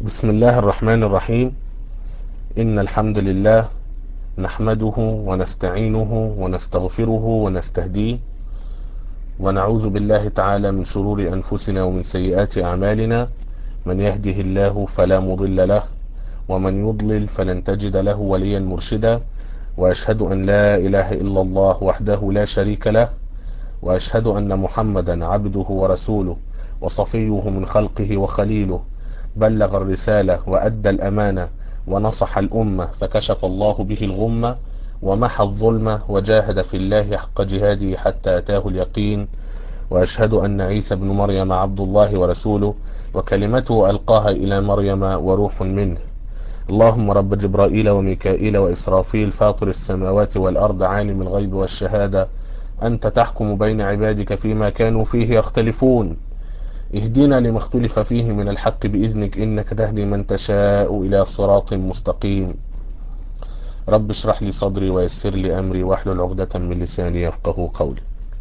بسم الله الرحمن الرحيم إن الحمد لله نحمده ونستعينه ونستغفره ونستهديه ونعوذ بالله تعالى من شرور أنفسنا ومن سيئات أعمالنا من يهده الله فلا مضل له ومن يضلل فلن تجد له وليا مرشدا وأشهد أن لا إله إلا الله وحده لا شريك له وأشهد أن محمدا عبده ورسوله وصفيه من خلقه وخليله بلغ الرسالة وأدى الأمانة ونصح الأمة فكشف الله به الغمة ومحى الظلمة وجاهد في الله حق جهاده حتى أتاه اليقين وأشهد أن عيسى بن مريم عبد الله ورسوله وكلمته ألقاها إلى مريم وروح منه اللهم رب جبرائيل وميكائيل وإسرافيل فاطر السماوات والأرض عالم الغيب والشهادة أنت تحكم بين عبادك فيما كانوا فيه يختلفون اهدنا لما اختلف فيه من الحق بإذنك إنك تهدي من تشاء إلى صراط مستقيم رب اشرح لي صدري ويسر لي أمري واحلل عقدة من لساني يفقه قولي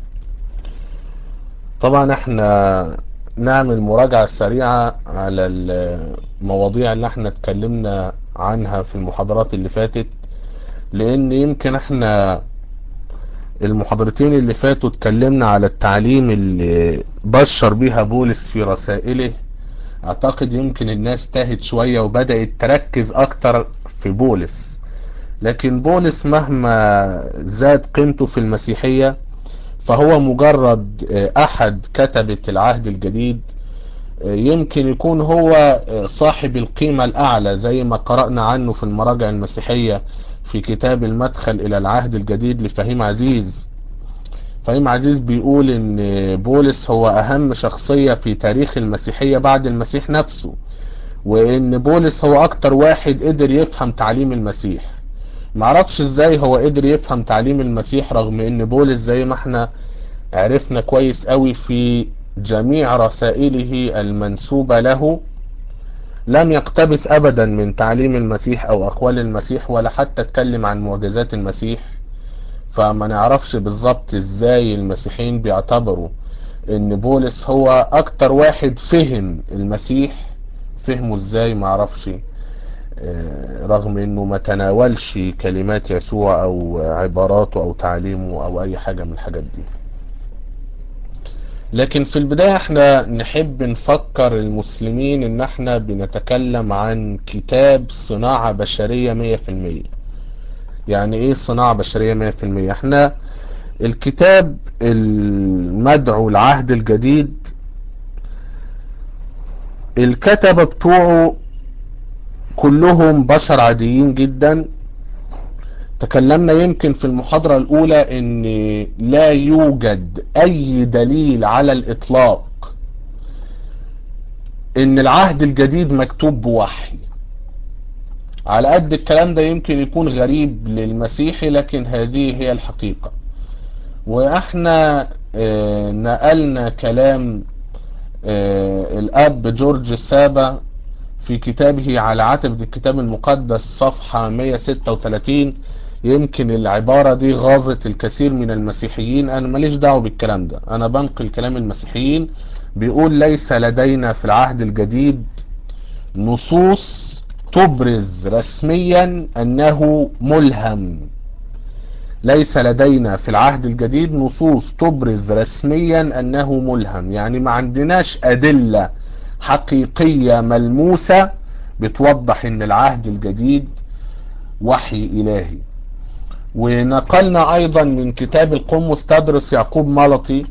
طبعا احنا نعمل مراجعة سريعة على المواضيع اللي احنا اتكلمنا عنها في المحاضرات اللي فاتت لان يمكن احنا المحاضرتين اللي فاتوا اتكلمنا على التعليم اللي بشر بيها بولس في رسائله اعتقد يمكن الناس تاهت شوية وبدأت تركز اكتر في بولس لكن بولس مهما زاد قيمته في المسيحية فهو مجرد احد كتبة العهد الجديد يمكن يكون هو صاحب القيمة الاعلى زي ما قرأنا عنه في المراجع المسيحية في كتاب المدخل الى العهد الجديد لفهيم عزيز فهيم عزيز بيقول ان بولس هو اهم شخصية في تاريخ المسيحية بعد المسيح نفسه وان بولس هو اكتر واحد قدر يفهم تعليم المسيح معرفش ازاي هو قدر يفهم تعليم المسيح رغم ان بولس زي ما احنا عرفنا كويس قوي في جميع رسائله المنسوبة له لم يقتبس ابدا من تعليم المسيح او اقوال المسيح ولا حتى اتكلم عن معجزات المسيح فما نعرفش بالظبط ازاي المسيحيين بيعتبروا ان بولس هو اكتر واحد فهم المسيح فهمه ازاي معرفش رغم انه ما تناولش كلمات يسوع او عباراته او تعليمه او اي حاجة من الحاجات دي لكن في البداية احنا نحب نفكر المسلمين ان احنا بنتكلم عن كتاب صناعة بشرية مية في المية يعني ايه صناعة بشرية مية في المية احنا الكتاب المدعو العهد الجديد الكتبة بتوعه كلهم بشر عاديين جدا تكلمنا يمكن في المحاضرة الاولى ان لا يوجد اي دليل على الاطلاق ان العهد الجديد مكتوب بوحي على قد الكلام ده يمكن يكون غريب للمسيحي لكن هذه هي الحقيقة واحنا اه نقلنا كلام اه الاب جورج سابا في كتابه على عتبة الكتاب المقدس صفحة 136 يمكن العبارة دي غاظت الكثير من المسيحيين انا ماليش دعوه بالكلام ده انا بنقل كلام المسيحيين بيقول ليس لدينا في العهد الجديد نصوص تبرز رسميا انه ملهم ليس لدينا في العهد الجديد نصوص تبرز رسميا انه ملهم يعني ما عندناش ادلة حقيقية ملموسة بتوضح ان العهد الجديد وحي الهي ونقلنا ايضا من كتاب القمص تدرس يعقوب ملطي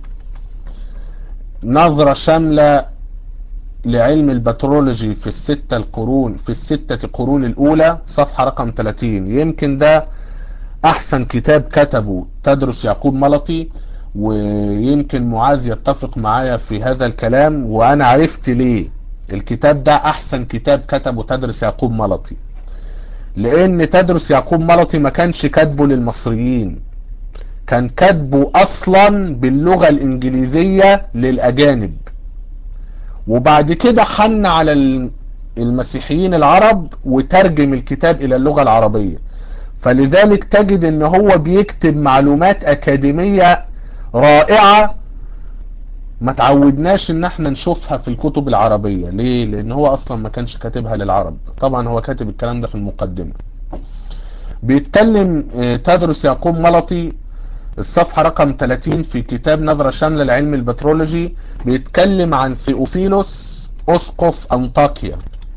نظرة شاملة لعلم البترولوجي في الستة القرون في الستة قرون الاولى صفحة رقم 30 يمكن ده احسن كتاب كتبه تدرس يعقوب ملطي ويمكن معاذ يتفق معايا في هذا الكلام وانا عرفت ليه الكتاب ده احسن كتاب كتبه تدرس يعقوب ملطي لان تدرس يعقوب ملطي ما كانش كاتبه للمصريين كان كاتبه اصلا باللغة الانجليزية للاجانب وبعد كده حن على المسيحيين العرب وترجم الكتاب الى اللغة العربية فلذلك تجد ان هو بيكتب معلومات اكاديمية رائعة ما تعودناش ان احنا نشوفها في الكتب العربية ليه لان هو اصلا ما كانش كاتبها للعرب طبعا هو كاتب الكلام ده في المقدمة بيتكلم تدرس يعقوب ملطي الصفحة رقم 30 في كتاب نظرة شاملة لعلم البترولوجي بيتكلم عن ثيوفيلوس اسقف انطاكيا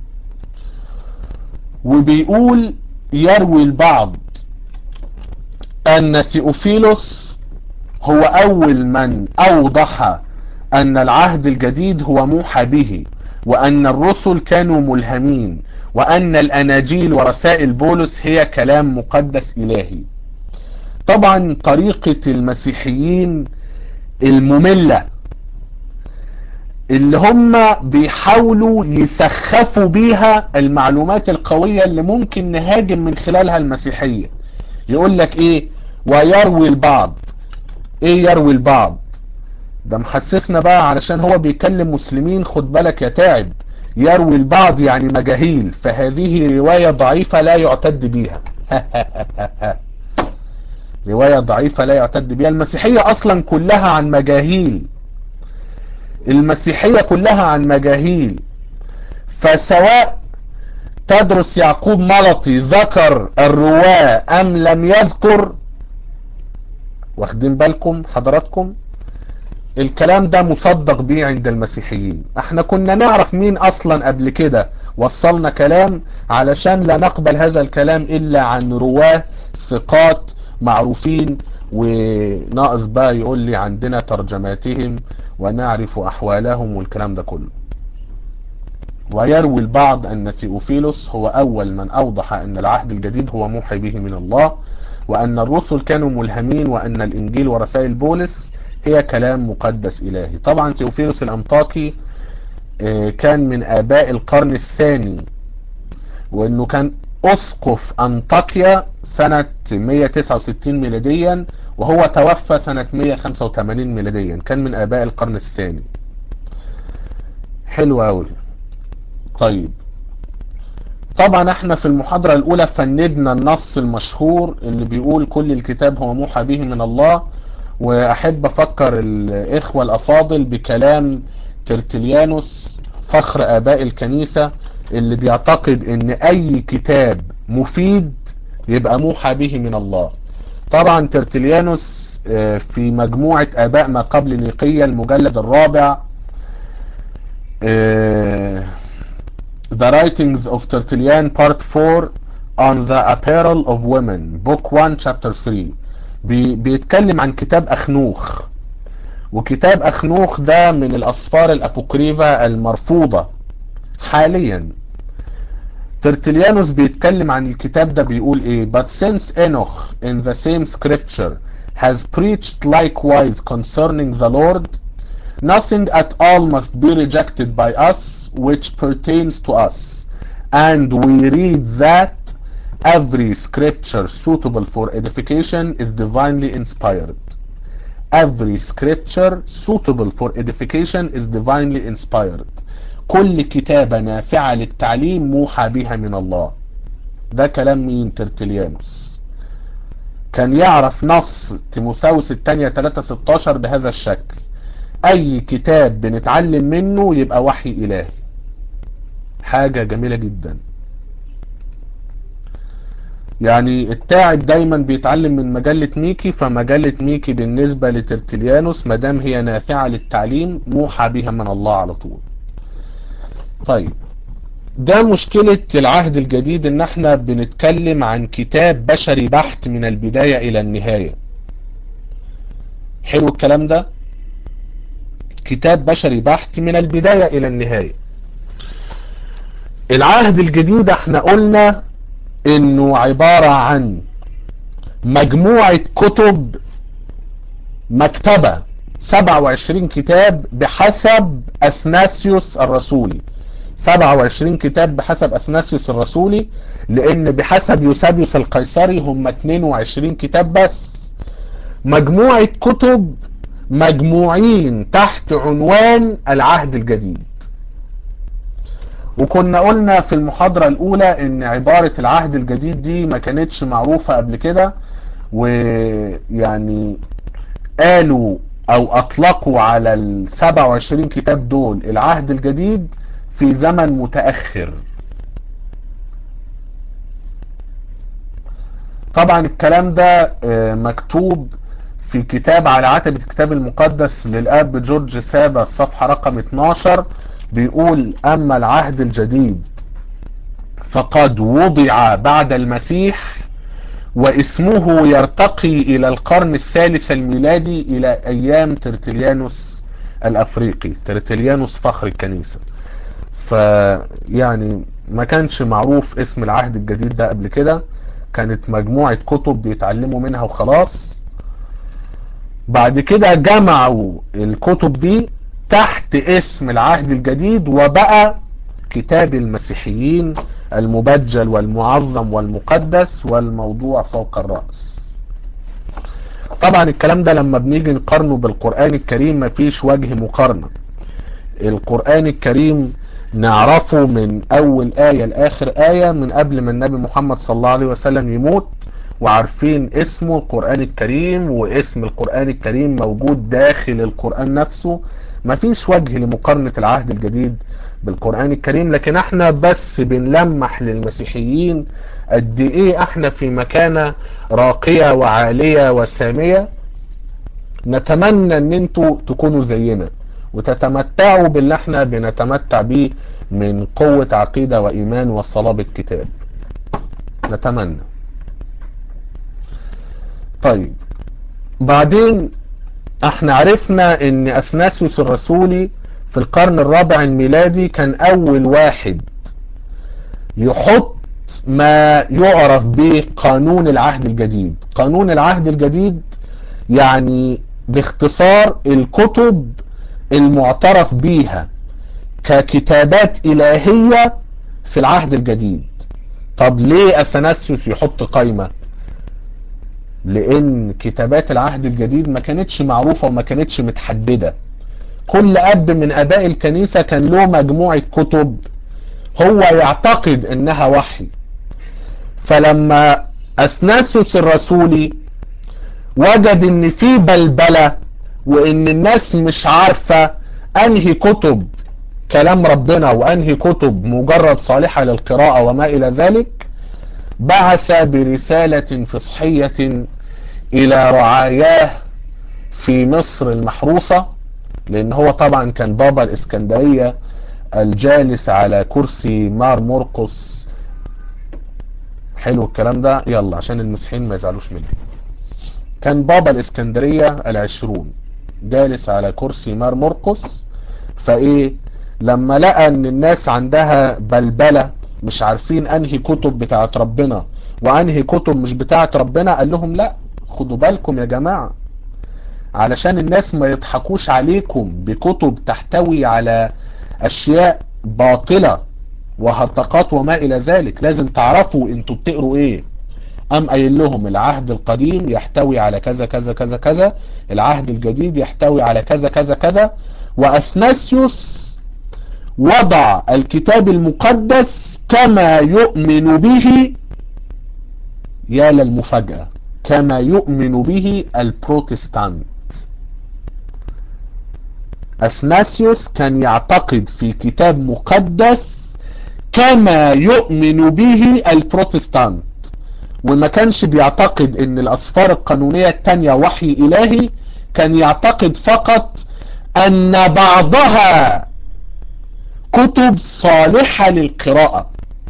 وبيقول يروي البعض ان ثيوفيلوس هو اول من اوضح ان العهد الجديد هو موحى به وان الرسل كانوا ملهمين وان الاناجيل ورسائل بولس هي كلام مقدس الهي طبعا طريقة المسيحيين المملة اللي هم بيحاولوا يسخفوا بيها المعلومات القوية اللي ممكن نهاجم من خلالها المسيحية يقول لك ايه ويروي البعض ايه يروي البعض ده محسسنا بقى علشان هو بيكلم مسلمين خد بالك يا تعب يروي البعض يعني مجاهيل فهذه رواية ضعيفة لا يعتد بيها رواية ضعيفة لا يعتد بها المسيحية اصلا كلها عن مجاهيل المسيحية كلها عن مجاهيل فسواء تدرس يعقوب ملطي ذكر الرواة ام لم يذكر واخدين بالكم حضراتكم الكلام ده مصدق بيه عند المسيحيين احنا كنا نعرف مين اصلا قبل كده وصلنا كلام علشان لا نقبل هذا الكلام الا عن رواه ثقات معروفين وناقص بقى يقول لي عندنا ترجماتهم ونعرف احوالهم والكلام ده كله ويروي البعض ان ثيوفيلوس هو اول من اوضح ان العهد الجديد هو موحي به من الله وان الرسل كانوا ملهمين وان الانجيل ورسائل بولس هي كلام مقدس الهي طبعا ثيوفيلوس الانطاكي كان من اباء القرن الثاني وانه كان اسقف انطاكيا سنة 169 ميلاديا وهو توفى سنة 185 ميلاديا كان من اباء القرن الثاني حلو قوي طيب طبعا احنا في المحاضرة الاولى فندنا النص المشهور اللي بيقول كل الكتاب هو موحى به من الله واحب افكر الاخوة الافاضل بكلام ترتليانوس فخر اباء الكنيسة اللي بيعتقد ان اي كتاب مفيد يبقى موحى به من الله طبعا ترتليانوس في مجموعة اباء ما قبل نيقية المجلد الرابع The Writings of Tertullian Part 4 on the Apparel of Women Book 1 Chapter 3 بي بيتكلم عن كتاب أخنوخ وكتاب أخنوخ ده من الأسفار الأبوكريفة المرفوضة حاليا ترتليانوس بيتكلم عن الكتاب ده بيقول ايه but since Enoch in the same scripture has preached likewise concerning the Lord nothing at all must be rejected by us which pertains to us and we read that every scripture suitable for edification is divinely inspired every scripture suitable for edification is divinely inspired كل كتابة نافعة للتعليم موحى بها من الله ده كلام مين ترتليانوس كان يعرف نص تيموثاوس الثانية 3:16 بهذا الشكل اي كتاب بنتعلم منه يبقى وحي الهي حاجة جميلة جدا يعني التاعب دايما بيتعلم من مجلة ميكي فمجلة ميكي بالنسبة لترتليانوس مدام هي نافعة للتعليم موحى بها من الله على طول طيب ده مشكلة العهد الجديد ان احنا بنتكلم عن كتاب بشري بحت من البداية الى النهاية حلو الكلام ده كتاب بشري بحت من البداية الى النهاية العهد الجديد احنا قلنا انه عبارة عن مجموعة كتب مكتبة 27 كتاب بحسب اثناسيوس الرسولي 27 كتاب بحسب اثناسيوس الرسولي لان بحسب يوسابيوس القيصري هم 22 كتاب بس مجموعة كتب مجموعين تحت عنوان العهد الجديد وكنا قلنا في المحاضرة الاولى ان عبارة العهد الجديد دي ما كانتش معروفة قبل كده ويعني قالوا او اطلقوا على ال 27 كتاب دول العهد الجديد في زمن متأخر طبعا الكلام ده مكتوب في كتاب على عتبة الكتاب المقدس للاب جورج سابا الصفحة رقم 12 بيقول اما العهد الجديد فقد وضع بعد المسيح واسمه يرتقي الى القرن الثالث الميلادي الى ايام ترتليانوس الافريقي ترتليانوس فخر الكنيسة فيعني ما كانش معروف اسم العهد الجديد ده قبل كده كانت مجموعة كتب بيتعلموا منها وخلاص بعد كده جمعوا الكتب دي تحت اسم العهد الجديد وبقى كتاب المسيحيين المبجل والمعظم والمقدس والموضوع فوق الرأس طبعا الكلام ده لما بنيجي نقارنه بالقرآن الكريم مفيش وجه مقارنة القرآن الكريم نعرفه من اول آية لاخر آية من قبل ما النبي محمد صلى الله عليه وسلم يموت وعارفين اسمه القرآن الكريم واسم القرآن الكريم موجود داخل القرآن نفسه مفيش وجه لمقارنة العهد الجديد بالقرآن الكريم لكن احنا بس بنلمح للمسيحيين قد ايه احنا في مكانة راقية وعالية وسامية نتمنى ان انتوا تكونوا زينا وتتمتعوا باللي احنا بنتمتع بيه من قوة عقيدة وإيمان وصلابة كتاب نتمنى طيب بعدين احنا عرفنا ان اثناسيوس الرسولي في القرن الرابع الميلادي كان اول واحد يحط ما يعرف بقانون العهد الجديد قانون العهد الجديد يعني باختصار الكتب المعترف بيها ككتابات إلهية في العهد الجديد طب ليه أثناسيوس يحط قايمة لأن كتابات العهد الجديد ما كانتش معروفة وما كانتش متحددة كل أب من أباء الكنيسة كان له مجموعة كتب هو يعتقد إنها وحي فلما أثناسيوس الرسولي وجد إن في بلبلة وإن الناس مش عارفة أنهي كتب كلام ربنا وأنهي كتب مجرد صالحة للقراءة وما إلى ذلك بعث برسالة فصحية إلى رعاياه في مصر المحروسة لأن هو طبعا كان بابا الإسكندرية الجالس على كرسي مار مرقس حلو الكلام ده يلا عشان المسيحيين ما يزعلوش مني كان بابا الإسكندرية العشرون جالس على كرسي مار مرقس فايه لما لقى ان الناس عندها بلبلة مش عارفين انهي كتب بتاعت ربنا وانهي كتب مش بتاعت ربنا قال لهم لا خدوا بالكم يا جماعة علشان الناس ما يضحكوش عليكم بكتب تحتوي على اشياء باطلة وهرطقات وما الى ذلك لازم تعرفوا انتوا بتقروا ايه قام قايل لهم العهد القديم يحتوي على كذا كذا كذا كذا العهد الجديد يحتوي على كذا كذا كذا واثناسيوس وضع الكتاب المقدس كما يؤمن به يا للمفاجأة كما يؤمن به البروتستانت اثناسيوس كان يعتقد في كتاب مقدس كما يؤمن به البروتستانت وما كانش بيعتقد ان الاسفار القانونية التانية وحي الهي كان يعتقد فقط ان بعضها كتب صالحة للقراءة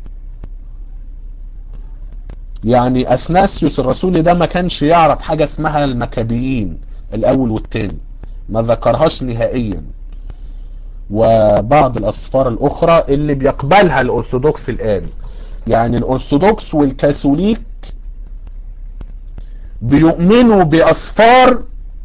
يعني اثناسيوس الرسولي ده ما كانش يعرف حاجة اسمها المكابيين الاول والتاني ما ذكرهاش نهائيا وبعض الاسفار الاخرى اللي بيقبلها الارثوذكس الان يعني الارثوذكس والكاثوليك بيؤمنوا باسفار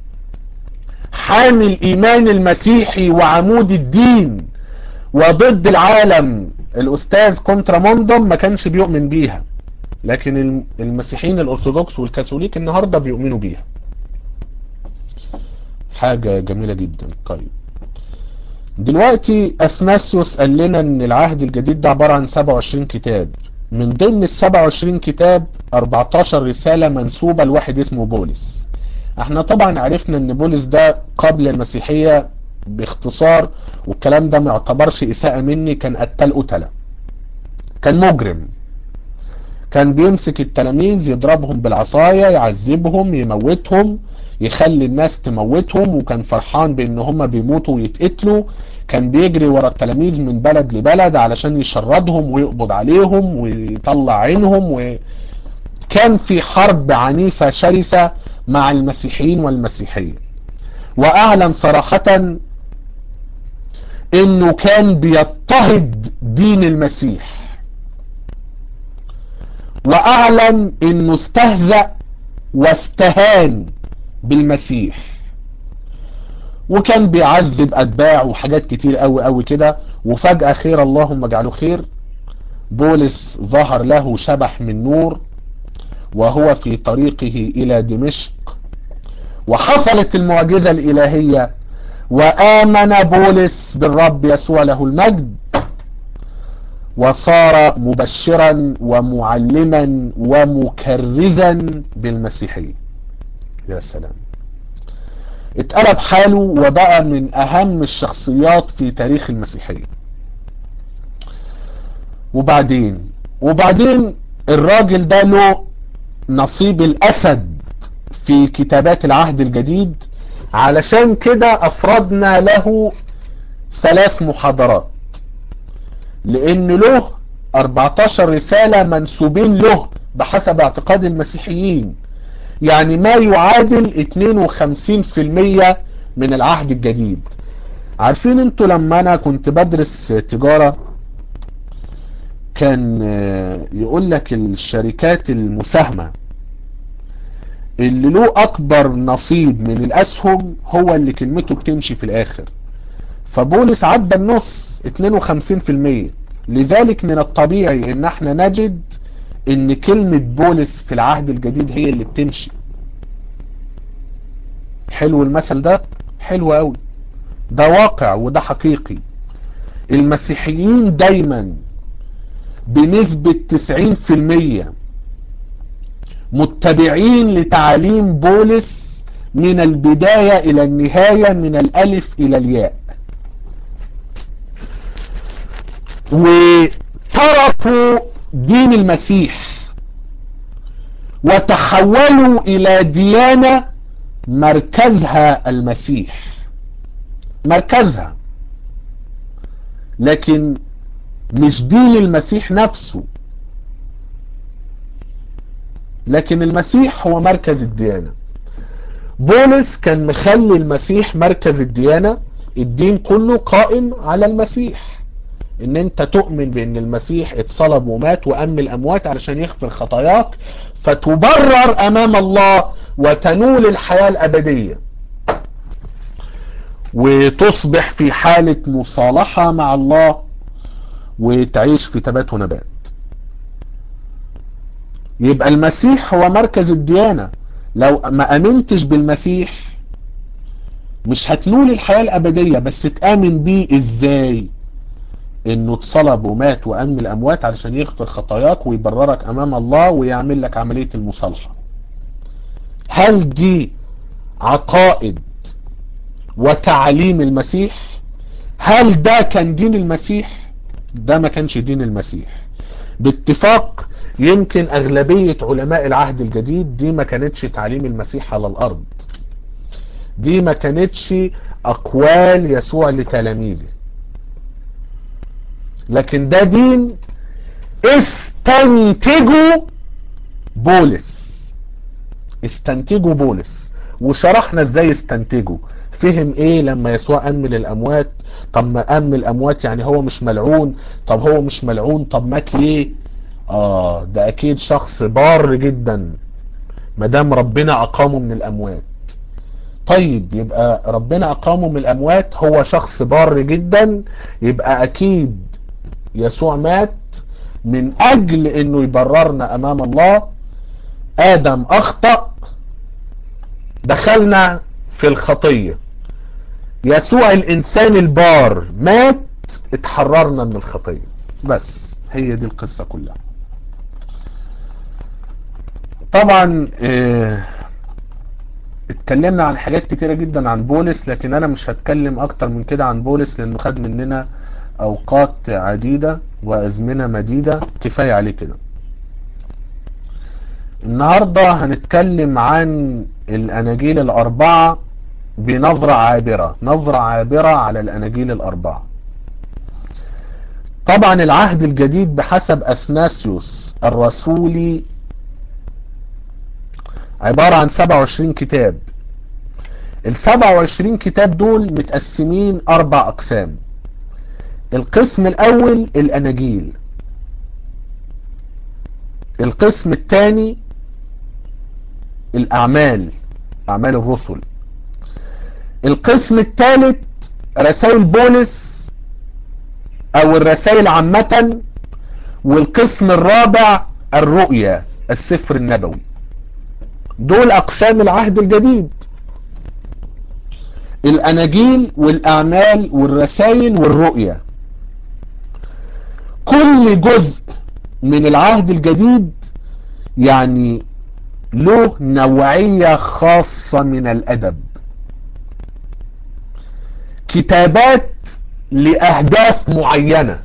حامل الايمان المسيحي وعمود الدين وضد العالم الاستاذ كونتراموندوم ما كانش بيؤمن بيها لكن المسيحيين الارثوذكس والكاثوليك النهاردة بيؤمنوا بيها حاجة جميلة جدا طيب دلوقتي اثناسيوس قال لنا ان العهد الجديد ده عبارة عن 27 كتاب من ضمن ال 27 كتاب 14 رسالة منسوبة لواحد اسمه بولس احنا طبعا عرفنا ان بولس ده قبل المسيحية باختصار والكلام ده ما يعتبرش اساءة مني كان قتال قتلة كان مجرم كان بيمسك التلاميذ يضربهم بالعصاية يعذبهم يموتهم يخلي الناس تموتهم وكان فرحان بان هم بيموتوا ويتقتلوا كان بيجري ورا التلاميذ من بلد لبلد علشان يشردهم ويقبض عليهم ويطلع عينهم وكان في حرب عنيفة شرسة مع المسيحيين والمسيحية واعلن صراحة انه كان بيضطهد دين المسيح واعلن انه استهزأ واستهان بالمسيح وكان بيعذب اتباع وحاجات كتير قوي قوي كده وفجأة خير اللهم اجعله خير بولس ظهر له شبح من نور وهو في طريقه الى دمشق وحصلت المعجزة الالهية وامن بولس بالرب يسوع له المجد وصار مبشرا ومعلما ومكرزا بالمسيحية يا سلام اتقلب حاله وبقى من اهم الشخصيات في تاريخ المسيحية وبعدين وبعدين الراجل ده له نصيب الاسد في كتابات العهد الجديد علشان كده افردنا له ثلاث محاضرات لان له 14 رسالة منسوبين له بحسب اعتقاد المسيحيين يعني ما يعادل 52% من العهد الجديد عارفين انتوا لما انا كنت بدرس تجارة كان يقول لك الشركات المساهمة اللي له اكبر نصيب من الاسهم هو اللي كلمته بتمشي في الاخر فبولس عدى النص 52% لذلك من الطبيعي ان احنا نجد ان كلمة بولس في العهد الجديد هي اللي بتمشي حلو المثل ده حلو قوي ده واقع وده حقيقي المسيحيين دايما بنسبة 90% متبعين لتعاليم بولس من البداية الى النهاية من الالف الى الياء وتركوا دين المسيح وتحولوا الى ديانة مركزها المسيح مركزها لكن مش دين المسيح نفسه لكن المسيح هو مركز الديانة بولس كان مخلي المسيح مركز الديانة الدين كله قائم على المسيح ان انت تؤمن بان المسيح اتصلب ومات وام الاموات علشان يغفر خطاياك فتبرر امام الله وتنول الحياة الابدية وتصبح في حالة مصالحة مع الله وتعيش في تبات ونبات يبقى المسيح هو مركز الديانة لو ما امنتش بالمسيح مش هتنول الحياة الابدية بس تآمن بيه ازاي انه اتصلب ومات وام الاموات علشان يغفر خطاياك ويبررك امام الله ويعمل لك عملية المصالحة هل دي عقائد وتعليم المسيح هل ده كان دين المسيح ده ما كانش دين المسيح باتفاق يمكن اغلبية علماء العهد الجديد دي ما كانتش تعليم المسيح على الارض دي ما كانتش اقوال يسوع لتلاميذه لكن ده دين استنتجه بولس استنتجه بولس وشرحنا ازاي استنتجه فهم ايه لما يسوع امل الاموات طب ما امل الاموات يعني هو مش ملعون طب هو مش ملعون طب مات ليه اه ده اكيد شخص بار جدا ما دام ربنا اقامه من الاموات طيب يبقى ربنا اقامه من الاموات هو شخص بار جدا يبقى اكيد يسوع مات من اجل انه يبررنا امام الله ادم اخطأ دخلنا في الخطية يسوع الانسان البار مات اتحررنا من الخطية بس هي دي القصة كلها طبعا اتكلمنا عن حاجات كتيرة جدا عن بولس لكن انا مش هتكلم اكتر من كده عن بولس لانه خد مننا اوقات عديدة وازمنة مديدة كفاية عليه كده النهاردة هنتكلم عن الاناجيل الاربعة بنظرة عابرة نظرة عابرة على الاناجيل الاربعة طبعا العهد الجديد بحسب اثناسيوس الرسولي عبارة عن 27 كتاب ال 27 كتاب دول متقسمين اربع اقسام القسم الاول الاناجيل القسم الثاني الاعمال اعمال الرسل القسم الثالث رسائل بولس او الرسائل عامة والقسم الرابع الرؤيا السفر النبوي دول اقسام العهد الجديد الاناجيل والاعمال والرسائل والرؤيا كل جزء من العهد الجديد يعني له نوعية خاصة من الادب كتابات لأهداف معينة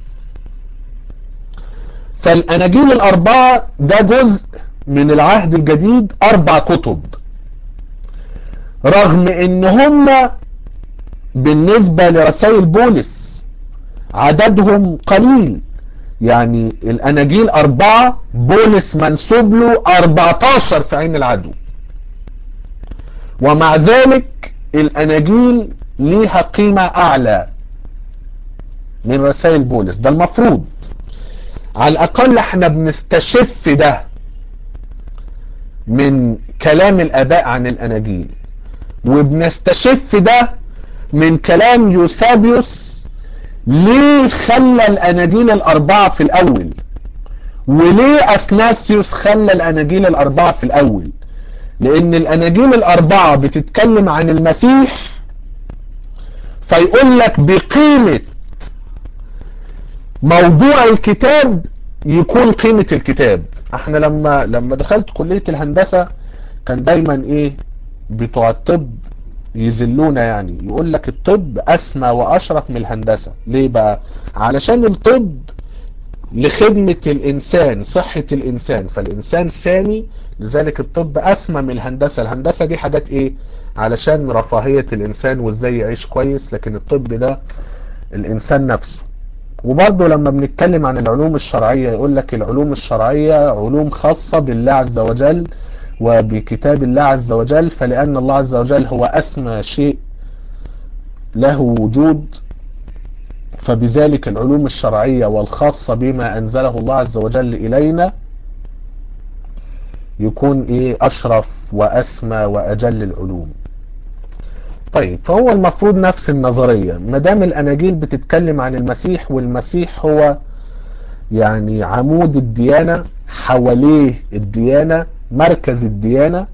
فالأناجيل الأربعة ده جزء من العهد الجديد أربع كتب رغم إن هم بالنسبة لرسائل بولس عددهم قليل يعني الأناجيل أربعة بولس منسوب له 14 في عين العدو ومع ذلك الأناجيل ليها قيمة أعلى من رسائل بولس ده المفروض على الأقل احنا بنستشف ده من كلام الآباء عن الأناجيل وبنستشف ده من كلام يوسابيوس ليه خلى الأناجيل الأربعة في الأول وليه أثناسيوس خلى الأناجيل الأربعة في الأول لأن الأناجيل الأربعة بتتكلم عن المسيح فيقول لك بقيمة موضوع الكتاب يكون قيمة الكتاب احنا لما لما دخلت كلية الهندسة كان دايما ايه بتوع الطب يذلونا يعني يقول لك الطب اسمى واشرف من الهندسة ليه بقى علشان الطب لخدمة الانسان صحة الانسان فالانسان سامي لذلك الطب اسمى من الهندسة الهندسة دي حاجات ايه علشان رفاهية الانسان وازاي يعيش كويس لكن الطب ده الانسان نفسه وبرضه لما بنتكلم عن العلوم الشرعية يقول لك العلوم الشرعية علوم خاصة بالله عز وجل وبكتاب الله عز وجل فلأن الله عز وجل هو أسمى شيء له وجود فبذلك العلوم الشرعية والخاصة بما أنزله الله عز وجل إلينا يكون إيه أشرف وأسمى وأجل العلوم طيب فهو المفروض نفس النظرية ما دام الأناجيل بتتكلم عن المسيح والمسيح هو يعني عمود الديانة حواليه الديانة مركز الديانة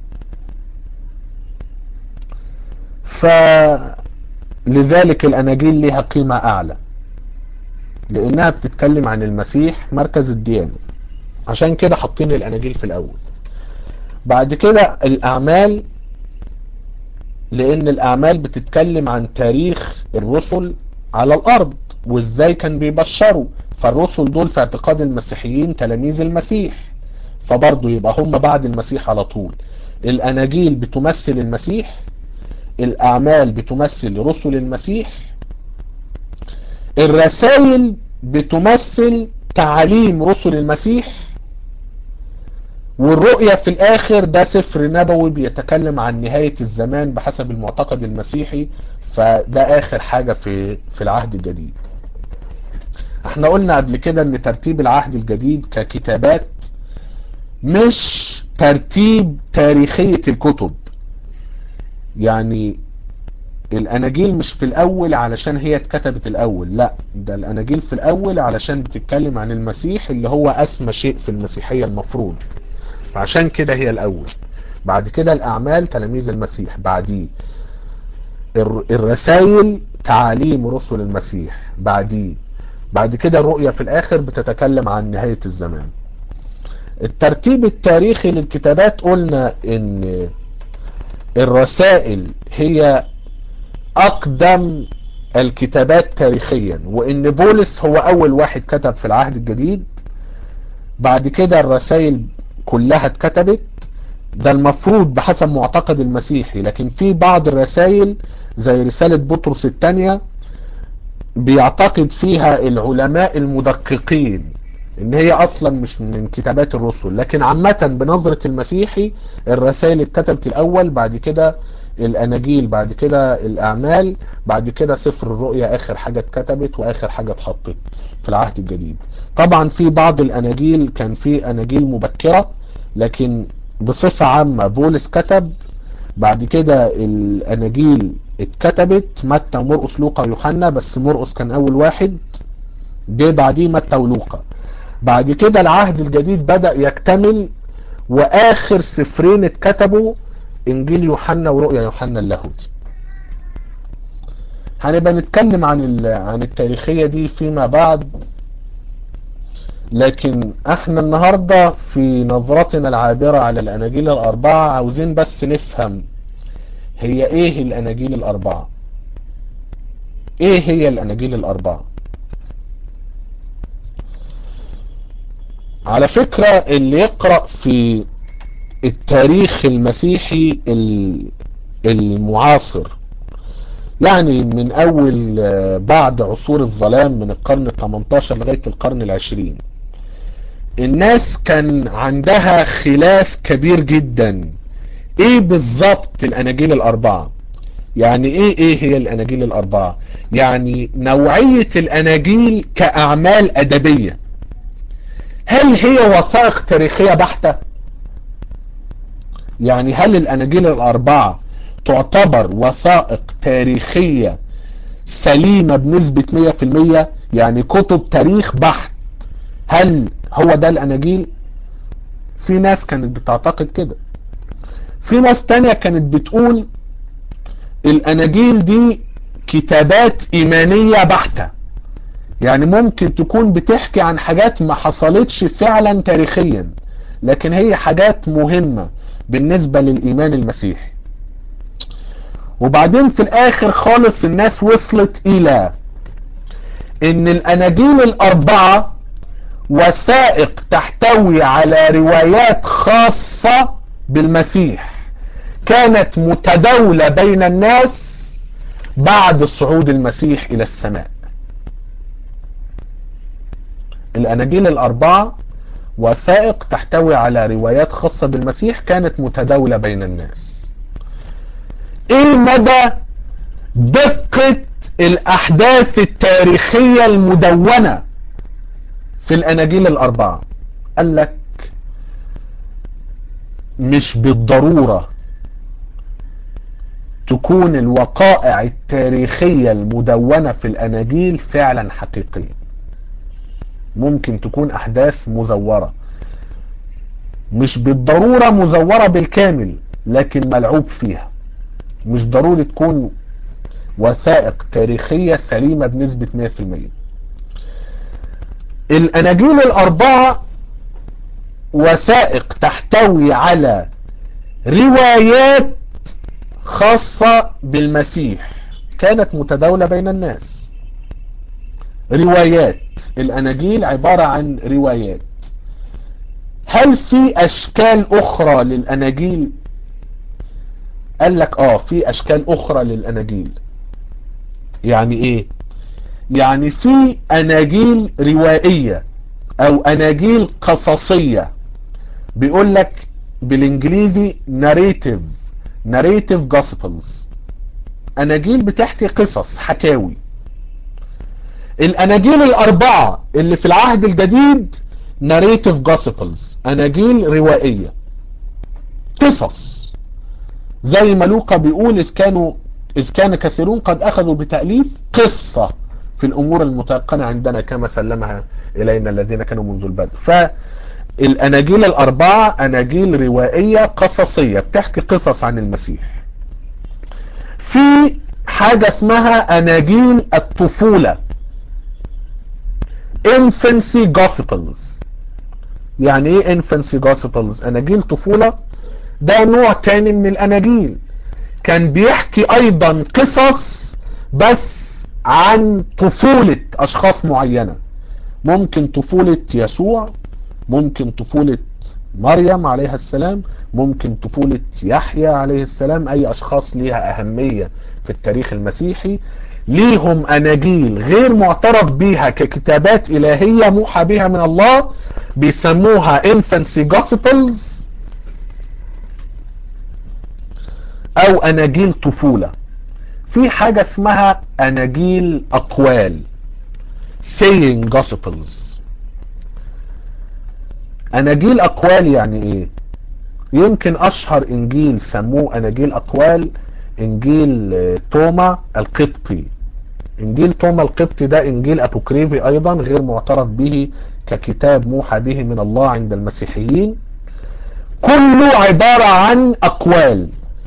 فلذلك الأناجيل لها قيمة أعلى لأنها بتتكلم عن المسيح مركز الديانة عشان كده حاطين الأناجيل في الأول بعد كده الأعمال لأن الأعمال بتتكلم عن تاريخ الرسل على الأرض وإزاي كان بيبشروا فالرسل دول في اعتقاد المسيحيين تلاميذ المسيح فبرضه يبقى هم بعد المسيح على طول الأناجيل بتمثل المسيح الأعمال بتمثل رسل المسيح الرسائل بتمثل تعاليم رسل المسيح والرؤية في الآخر ده سفر نبوي بيتكلم عن نهاية الزمان بحسب المعتقد المسيحي فده آخر حاجة في في العهد الجديد احنا قلنا قبل كده ان ترتيب العهد الجديد ككتابات مش ترتيب تاريخية الكتب يعني الاناجيل مش في الاول علشان هي اتكتبت الاول لا ده الاناجيل في الاول علشان بتتكلم عن المسيح اللي هو اسمى شيء في المسيحية المفروض فعشان كده هي الاول بعد كده الاعمال تلاميذ المسيح بعديه الرسائل تعاليم رسل المسيح بعديه بعد كده الرؤية في الاخر بتتكلم عن نهاية الزمان الترتيب التاريخي للكتابات قلنا ان الرسائل هي اقدم الكتابات تاريخيا وان بولس هو اول واحد كتب في العهد الجديد بعد كده الرسائل كلها اتكتبت ده المفروض بحسب معتقد المسيحي لكن في بعض الرسائل زي رسالة بطرس الثانية بيعتقد فيها العلماء المدققين ان هي اصلا مش من كتابات الرسل لكن عامة بنظرة المسيحي الرسائل اتكتبت الاول بعد كده الاناجيل بعد كده الاعمال بعد كده سفر الرؤيا اخر حاجة اتكتبت واخر حاجة اتحطت في العهد الجديد طبعا في بعض الاناجيل كان في اناجيل مبكرة لكن بصفة عامة بولس كتب بعد كده الاناجيل اتكتبت متى ومرقس لوقا ويوحنا بس مرقس كان اول واحد جه بعديه متى ولوقا بعد كده العهد الجديد بدأ يكتمل واخر سفرين اتكتبوا انجيل يوحنا ورؤيا يوحنا اللاهوتي هنبقى نتكلم عن عن التاريخية دي فيما بعد لكن احنا النهاردة في نظرتنا العابرة على الاناجيل الاربعة عاوزين بس نفهم هي ايه الاناجيل الاربعة ايه هي الاناجيل الاربعة على فكرة اللي يقرأ في التاريخ المسيحي المعاصر يعني من اول بعد عصور الظلام من القرن ال 18 لغاية القرن العشرين الناس كان عندها خلاف كبير جدا ايه بالظبط الاناجيل الاربعة يعني ايه ايه هي الاناجيل الاربعة يعني نوعية الاناجيل كاعمال ادبية هل هي وثائق تاريخية بحتة يعني هل الاناجيل الاربعة تعتبر وثائق تاريخية سليمة بنسبة 100% يعني كتب تاريخ بحت هل هو ده الاناجيل في ناس كانت بتعتقد كده في ناس تانية كانت بتقول الاناجيل دي كتابات ايمانية بحتة يعني ممكن تكون بتحكي عن حاجات ما حصلتش فعلا تاريخيا لكن هي حاجات مهمة بالنسبة للايمان المسيحي وبعدين في الاخر خالص الناس وصلت الى ان الاناجيل الاربعة وثائق تحتوي على روايات خاصة بالمسيح كانت متداولة بين الناس بعد صعود المسيح الى السماء الاناجيل الاربعة وثائق تحتوي على روايات خاصة بالمسيح كانت متداولة بين الناس ايه مدى دقة الاحداث التاريخية المدونة في الاناجيل الاربعة قال لك مش بالضرورة تكون الوقائع التاريخية المدونة في الاناجيل فعلا حقيقية ممكن تكون احداث مزورة مش بالضرورة مزورة بالكامل لكن ملعوب فيها مش ضروري تكون وثائق تاريخية سليمة بنسبة 100% الاناجيل الاربعة وثائق تحتوي على روايات خاصة بالمسيح كانت متداولة بين الناس روايات الاناجيل عبارة عن روايات هل في اشكال اخرى للاناجيل قال لك اه في اشكال اخرى للاناجيل يعني ايه يعني في اناجيل روائية او اناجيل قصصية بيقول لك بالانجليزي narrative narrative gospels اناجيل بتحكي قصص حكاوي الاناجيل الاربعة اللي في العهد الجديد narrative gospels اناجيل روائية قصص زي ما لوقا بيقول إذ كانوا إذ كان كثيرون قد أخذوا بتأليف قصة في الأمور المتيقنة عندنا كما سلمها إلينا الذين كانوا منذ البدء فالأناجيل الأربعة أناجيل روائية قصصية بتحكي قصص عن المسيح في حاجة اسمها أناجيل الطفولة infancy gospels يعني ايه infancy gospels أناجيل طفولة ده نوع تاني من الاناجيل كان بيحكي ايضا قصص بس عن طفولة اشخاص معينة ممكن طفولة يسوع ممكن طفولة مريم عليها السلام ممكن طفولة يحيى عليه السلام اي اشخاص ليها اهمية في التاريخ المسيحي ليهم اناجيل غير معترف بيها ككتابات الهية موحى بها من الله بيسموها infancy gospels او اناجيل طفولة في حاجة اسمها اناجيل اقوال saying gospels اناجيل اقوال يعني ايه يمكن اشهر انجيل سموه اناجيل اقوال انجيل توما القبطي انجيل توما القبطي ده انجيل ابوكريفي ايضا غير معترف به ككتاب موحى به من الله عند المسيحيين كله عبارة عن اقوال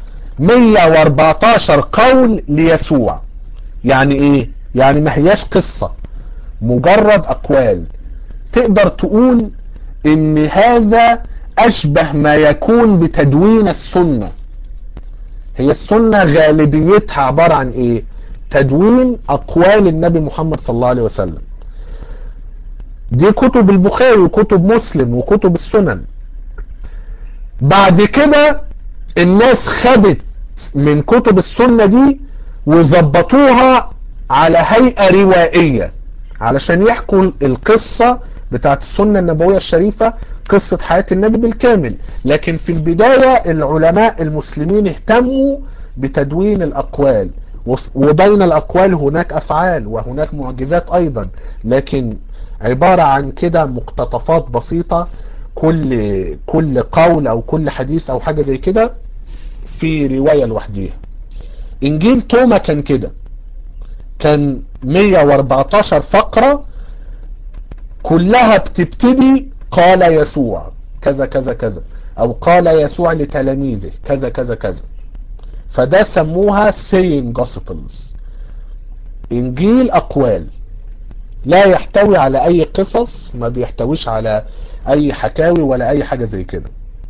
114 قول ليسوع يعني ايه يعني ما هياش قصة مجرد اقوال تقدر تقول ان هذا اشبه ما يكون بتدوين السنة هي السنة غالبيتها عبارة عن ايه تدوين اقوال النبي محمد صلى الله عليه وسلم دي كتب البخاري وكتب مسلم وكتب السنن بعد كده الناس خدت من كتب السنة دي وظبطوها على هيئة روائية علشان يحكوا القصة بتاعت السنة النبوية الشريفة قصة حياة النبي بالكامل لكن في البداية العلماء المسلمين اهتموا بتدوين الأقوال وبين الأقوال هناك أفعال وهناك معجزات أيضا لكن عبارة عن كده مقتطفات بسيطة كل كل قول أو كل حديث أو حاجة زي كده في رواية لوحديها إنجيل توما كان كده كان 114 فقرة كلها بتبتدي قال يسوع كذا كذا كذا او قال يسوع لتلاميذه كذا كذا كذا فده سموها saying gospels انجيل اقوال لا يحتوي على اي قصص ما بيحتويش على اي حكاوي ولا اي حاجة زي كده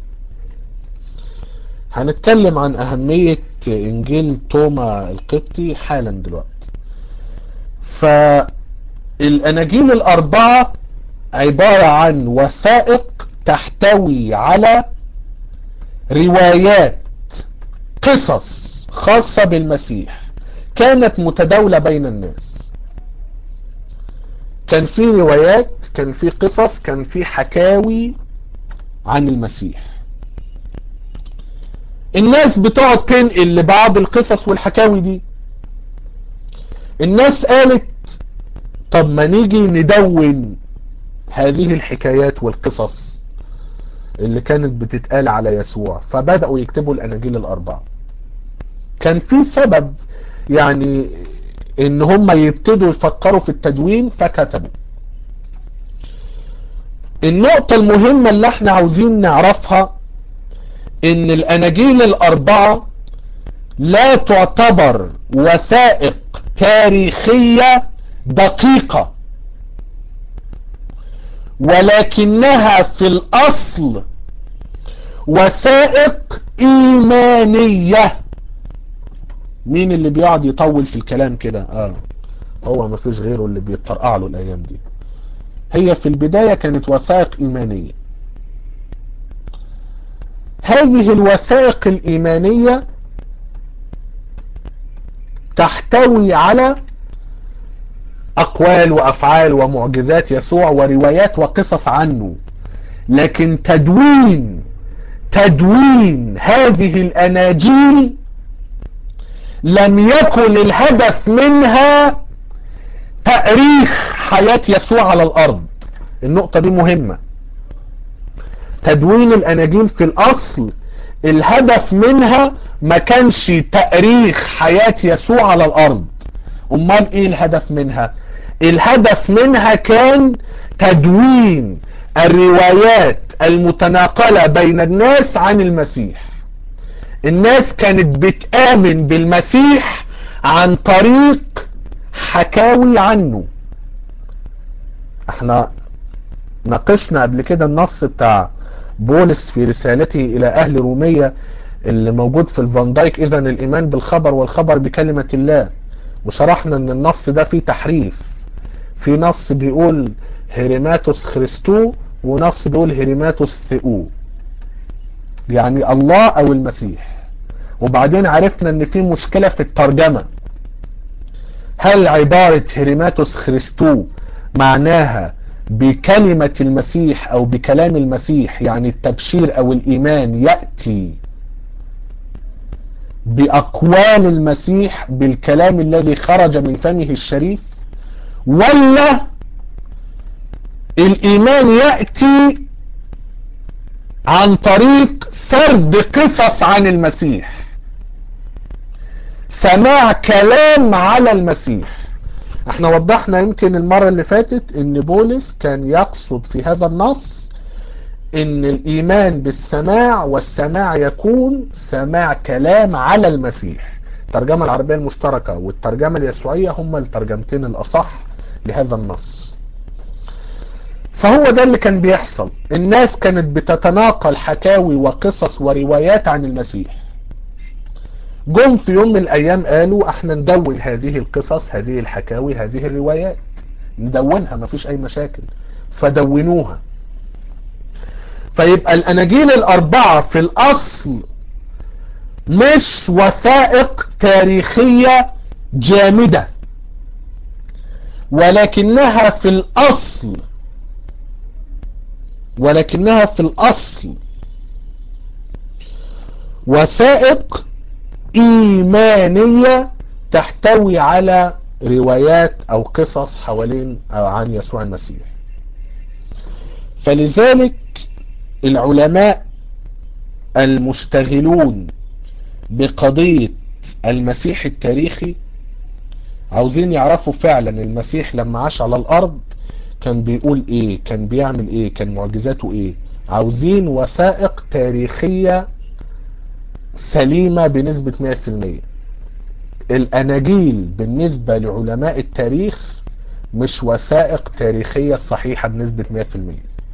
هنتكلم عن اهمية انجيل توما القبطي حالا دلوقتي فالاناجيل الاربعة عبارة عن وثائق تحتوي على روايات قصص خاصة بالمسيح كانت متداولة بين الناس كان في روايات كان في قصص كان في حكاوي عن المسيح الناس بتقعد تنقل لبعض القصص والحكاوي دي الناس قالت طب ما نيجي ندون هذه الحكايات والقصص اللي كانت بتتقال على يسوع فبدأوا يكتبوا الأناجيل الأربعة كان في سبب يعني ان هم يبتدوا يفكروا في التدوين فكتبوا النقطة المهمة اللي احنا عاوزين نعرفها ان الأناجيل الأربعة لا تعتبر وثائق تاريخية دقيقة ولكنها في الأصل وثائق إيمانية مين اللي بيقعد يطول في الكلام كده اه هو ما فيش غيره اللي بيطرقع له الأيام دي هي في البداية كانت وثائق إيمانية هذه الوثائق الإيمانية تحتوي على أقوال وأفعال ومعجزات يسوع وروايات وقصص عنه لكن تدوين تدوين هذه الأناجيل لم يكن الهدف منها تأريخ حياة يسوع على الأرض النقطة دي مهمة تدوين الأناجيل في الأصل الهدف منها ما كانش تأريخ حياة يسوع على الأرض أمال إيه الهدف منها الهدف منها كان تدوين الروايات المتناقلة بين الناس عن المسيح الناس كانت بتآمن بالمسيح عن طريق حكاوي عنه احنا ناقشنا قبل كده النص بتاع بولس في رسالته الى اهل رومية اللي موجود في الفان دايك اذا الايمان بالخبر والخبر بكلمة الله وشرحنا ان النص ده فيه تحريف في نص بيقول هيريماتوس خريستو ونص بيقول هيريماتوس ثيو يعني الله او المسيح وبعدين عرفنا ان في مشكلة في الترجمة هل عبارة هيريماتوس خريستو معناها بكلمة المسيح او بكلام المسيح يعني التبشير او الايمان يأتي باقوال المسيح بالكلام الذي خرج من فمه الشريف ولا الايمان يأتي عن طريق سرد قصص عن المسيح سماع كلام على المسيح احنا وضحنا يمكن المرة اللي فاتت ان بولس كان يقصد في هذا النص ان الايمان بالسماع والسماع يكون سماع كلام على المسيح الترجمة العربية المشتركة والترجمة اليسوعية هما الترجمتين الاصح لهذا النص فهو ده اللي كان بيحصل الناس كانت بتتناقل حكاوي وقصص وروايات عن المسيح جم في يوم من الايام قالوا احنا ندون هذه القصص هذه الحكاوي هذه الروايات ندونها مفيش اي مشاكل فدونوها فيبقى الاناجيل الاربعة في الاصل مش وثائق تاريخية جامدة ولكنها في الاصل ولكنها في الاصل وثائق ايمانية تحتوي على روايات او قصص حوالين او عن يسوع المسيح فلذلك العلماء المشتغلون بقضية المسيح التاريخي عاوزين يعرفوا فعلا المسيح لما عاش على الارض كان بيقول ايه كان بيعمل ايه كان معجزاته ايه عاوزين وثائق تاريخية سليمة بنسبة 100% الاناجيل بالنسبة لعلماء التاريخ مش وثائق تاريخية صحيحة بنسبة 100%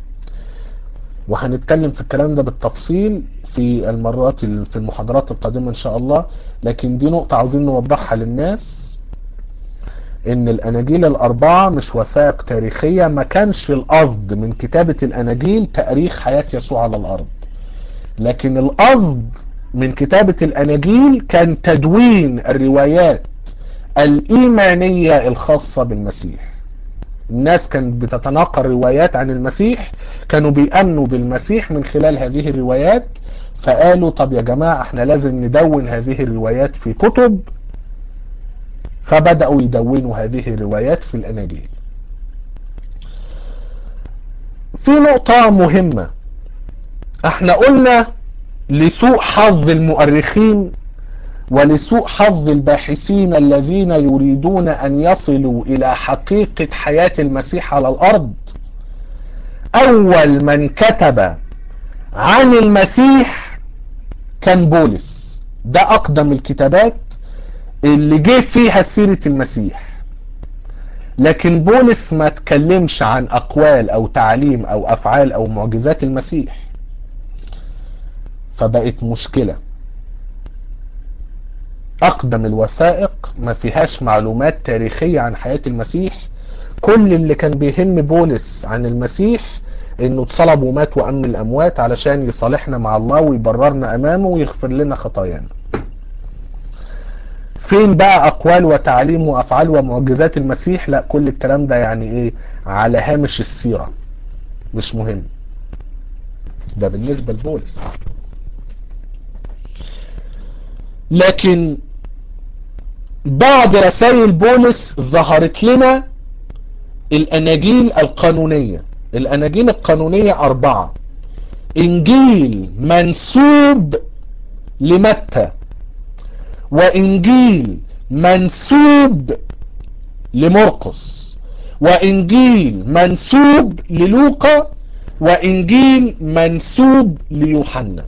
وهنتكلم في الكلام ده بالتفصيل في المرات في المحاضرات القادمة ان شاء الله لكن دي نقطة عاوزين نوضحها للناس ان الاناجيل الاربعة مش وثائق تاريخية ما كانش القصد من كتابة الاناجيل تاريخ حياة يسوع على الارض لكن القصد من كتابة الاناجيل كان تدوين الروايات الايمانية الخاصة بالمسيح الناس كانت بتتناقل روايات عن المسيح كانوا بيأمنوا بالمسيح من خلال هذه الروايات فقالوا طب يا جماعة احنا لازم ندون هذه الروايات في كتب فبدأوا يدونوا هذه الروايات في الأناجيل في نقطة مهمة احنا قلنا لسوء حظ المؤرخين ولسوء حظ الباحثين الذين يريدون أن يصلوا إلى حقيقة حياة المسيح على الأرض أول من كتب عن المسيح كان بولس ده أقدم الكتابات اللي جه فيها سيرة المسيح لكن بولس ما تكلمش عن أقوال أو تعليم أو أفعال أو معجزات المسيح فبقت مشكلة أقدم الوثائق ما فيهاش معلومات تاريخية عن حياة المسيح كل اللي كان بيهم بولس عن المسيح انه اتصلب ومات وام الاموات علشان يصالحنا مع الله ويبررنا امامه ويغفر لنا خطايانا فين بقى اقوال وتعليم وافعال ومعجزات المسيح لا كل الكلام ده يعني ايه على هامش السيرة مش مهم ده بالنسبة لبولس لكن بعد رسائل بولس ظهرت لنا الاناجيل القانونية الاناجيل القانونية اربعة انجيل منسوب لمتى وانجيل منسوب لمرقس وانجيل منسوب للوقا وانجيل منسوب ليوحنا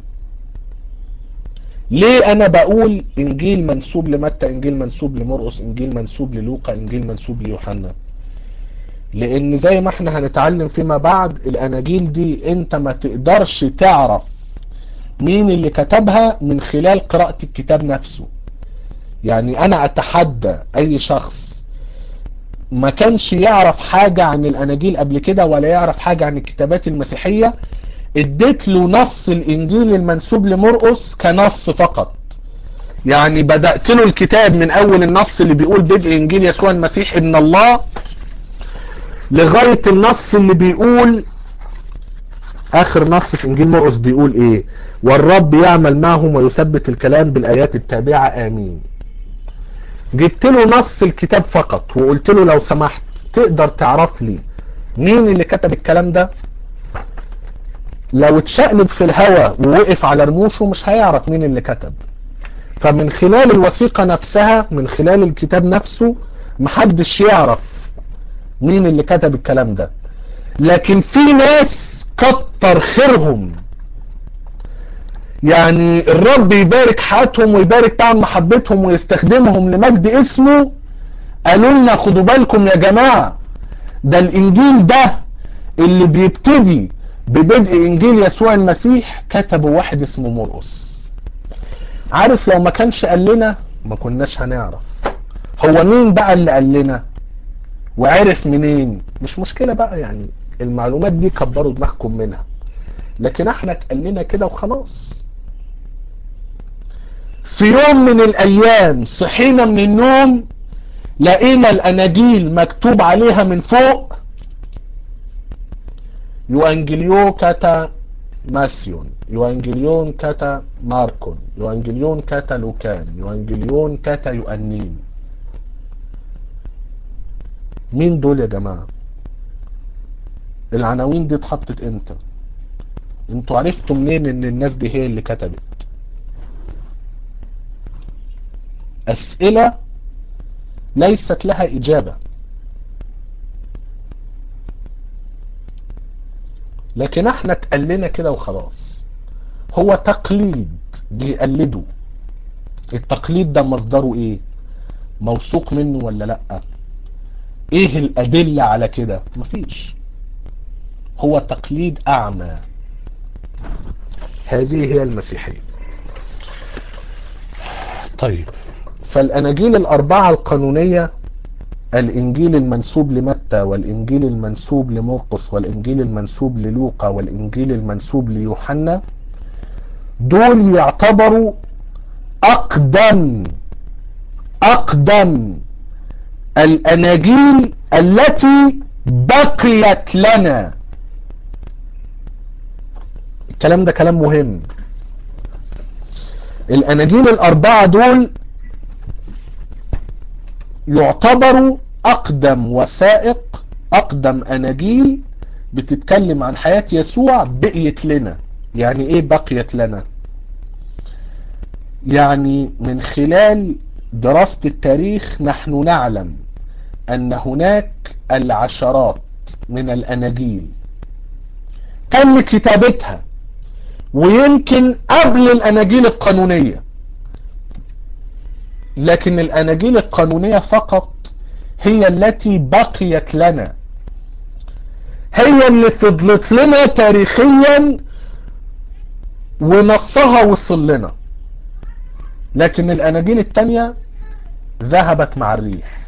ليه انا بقول انجيل منسوب لمتى انجيل منسوب لمرقس انجيل منسوب للوقا انجيل منسوب ليوحنا لان زي ما احنا هنتعلم فيما بعد الاناجيل دي انت ما تقدرش تعرف مين اللي كتبها من خلال قراءة الكتاب نفسه يعني انا اتحدى اي شخص ما كانش يعرف حاجة عن الاناجيل قبل كده ولا يعرف حاجة عن الكتابات المسيحية اديت له نص الانجيل المنسوب لمرقس كنص فقط يعني بدأت له الكتاب من اول النص اللي بيقول بدء انجيل يسوع المسيح ابن الله لغاية النص اللي بيقول اخر نص في انجيل مرقس بيقول ايه والرب يعمل معهم ويثبت الكلام بالايات التابعة امين جبت له نص الكتاب فقط وقلت له لو سمحت تقدر تعرف لي مين اللي كتب الكلام ده لو اتشقلب في الهواء ووقف على رموشه مش هيعرف مين اللي كتب فمن خلال الوثيقة نفسها من خلال الكتاب نفسه محدش يعرف مين اللي كتب الكلام ده لكن في ناس كتر خيرهم يعني الرب يبارك حياتهم ويبارك طعم محبتهم ويستخدمهم لمجد اسمه قالوا لنا خدوا بالكم يا جماعة ده الانجيل ده اللي بيبتدي ببدء انجيل يسوع المسيح كتبه واحد اسمه مرقس عارف لو ما كانش قال لنا ما كناش هنعرف هو مين بقى اللي قال لنا وعرف منين مش مشكلة بقى يعني المعلومات دي كبروا دماغكم منها لكن احنا اتقال لنا كده وخلاص في يوم من الايام صحينا من النوم لقينا الاناجيل مكتوب عليها من فوق يوانجليو كاتا ماسيون يوانجليون كاتا ماركون يوانجليون كاتا لوكان يوانجليون كاتا يؤنين مين دول يا جماعة العناوين دي اتحطت امتى انتوا عرفتوا منين ان الناس دي هي اللي كتبت اسئلة ليست لها اجابة لكن احنا اتقلنا كده وخلاص هو تقليد بيقلدوا التقليد ده مصدره ايه موثوق منه ولا لا ايه الادلة على كده مفيش هو تقليد اعمى هذه هي المسيحية طيب فالاناجيل الاربعة القانونية الانجيل المنسوب لمتى والانجيل المنسوب لمرقس والانجيل المنسوب للوقا والانجيل المنسوب ليوحنا دول يعتبروا اقدم اقدم الاناجيل التي بقيت لنا الكلام ده كلام مهم الاناجيل الاربعة دول يعتبروا اقدم وثائق اقدم اناجيل بتتكلم عن حياة يسوع بقيت لنا يعني ايه بقيت لنا يعني من خلال دراسة التاريخ نحن نعلم ان هناك العشرات من الاناجيل تم كتابتها ويمكن قبل الاناجيل القانونية لكن الاناجيل القانونية فقط هي التي بقيت لنا هي اللي فضلت لنا تاريخيا ونصها وصل لنا لكن الاناجيل التانية ذهبت مع الريح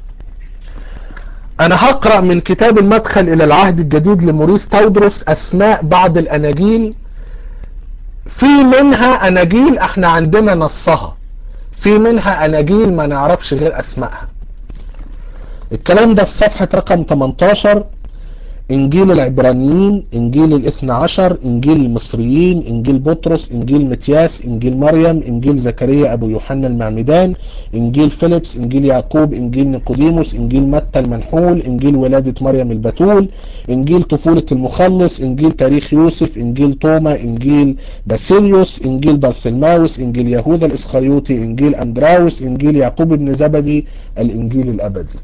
انا هقرأ من كتاب المدخل الى العهد الجديد لموريس تودروس اسماء بعض الاناجيل في منها اناجيل احنا عندنا نصها في منها اناجيل ما نعرفش غير اسمائها الكلام ده في صفحة رقم 18 انجيل العبرانيين انجيل الاثنى عشر انجيل المصريين انجيل بطرس انجيل متياس انجيل مريم انجيل زكريا ابو يوحنا المعمدان انجيل فيليبس انجيل يعقوب انجيل نيقوديموس انجيل متى المنحول انجيل ولادة مريم البتول انجيل طفولة المخلص انجيل تاريخ يوسف انجيل توما انجيل باسيليوس انجيل بارثلماوس انجيل يهوذا الاسخريوطي انجيل اندراوس انجيل يعقوب بن زبدي الانجيل الابدي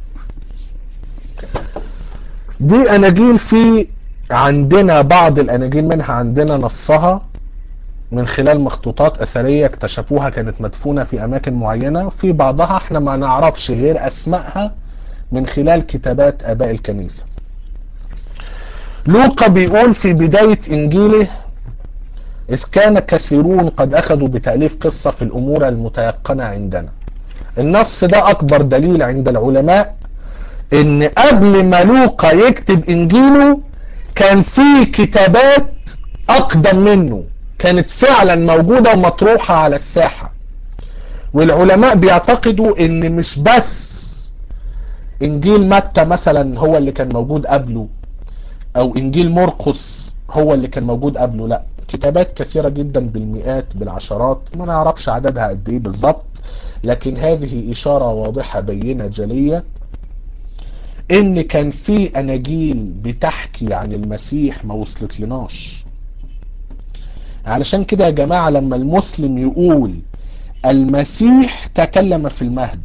دي اناجيل في عندنا بعض الاناجيل منها عندنا نصها من خلال مخطوطات اثرية اكتشفوها كانت مدفونة في اماكن معينة في بعضها احنا ما نعرفش غير اسمائها من خلال كتابات اباء الكنيسة لوقا بيقول في بداية انجيله إذ كان كثيرون قد أخذوا بتأليف قصة في الأمور المتيقنة عندنا النص ده أكبر دليل عند العلماء إن قبل ما لوقا يكتب إنجيله كان في كتابات أقدم منه كانت فعلا موجودة ومطروحة على الساحة والعلماء بيعتقدوا إن مش بس إنجيل متى مثلا هو اللي كان موجود قبله أو إنجيل مرقس هو اللي كان موجود قبله لا كتابات كثيرة جدا بالمئات بالعشرات ما نعرفش عددها قد ايه بالظبط لكن هذه إشارة واضحة بينة جلية ان كان في اناجيل بتحكي عن المسيح ما وصلت لناش علشان كده يا جماعة لما المسلم يقول المسيح تكلم في المهد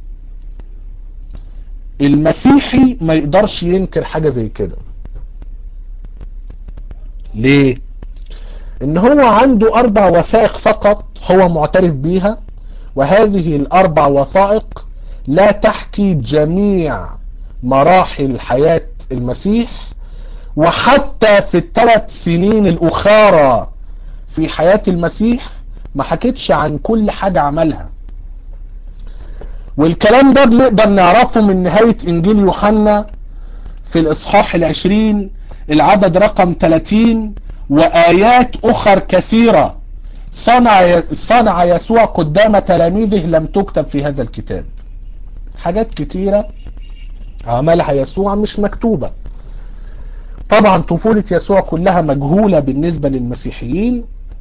المسيحي ما يقدرش ينكر حاجة زي كده ليه ان هو عنده اربع وثائق فقط هو معترف بيها وهذه الاربع وثائق لا تحكي جميع مراحل حياة المسيح وحتى في الثلاث سنين الاخرى في حياة المسيح ما حكتش عن كل حاجة عملها والكلام ده بنقدر نعرفه من نهاية انجيل يوحنا في الاصحاح العشرين العدد رقم 30 وآيات أخر كثيرة صنع صنع يسوع قدام تلاميذه لم تكتب في هذا الكتاب حاجات كتيرة عملها يسوع مش مكتوبة طبعا طفولة يسوع كلها مجهولة بالنسبة للمسيحيين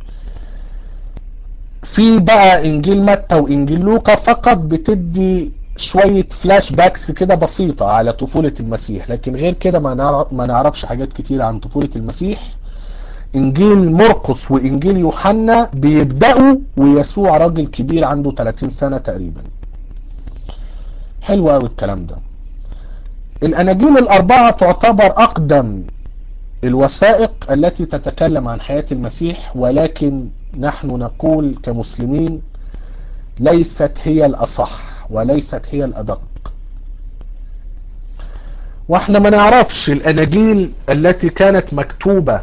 في بقى انجيل متى وانجيل لوقا فقط بتدي شوية فلاش باكس كده بسيطة على طفولة المسيح لكن غير كده ما نعرفش حاجات كتيرة عن طفولة المسيح انجيل مرقس وانجيل يوحنا بيبدأوا ويسوع راجل كبير عنده 30 سنة تقريبا حلو قوي الكلام ده الاناجيل الاربعة تعتبر اقدم الوثائق التي تتكلم عن حياة المسيح ولكن نحن نقول كمسلمين ليست هي الاصح وليست هي الادق واحنا ما نعرفش الاناجيل التي كانت مكتوبة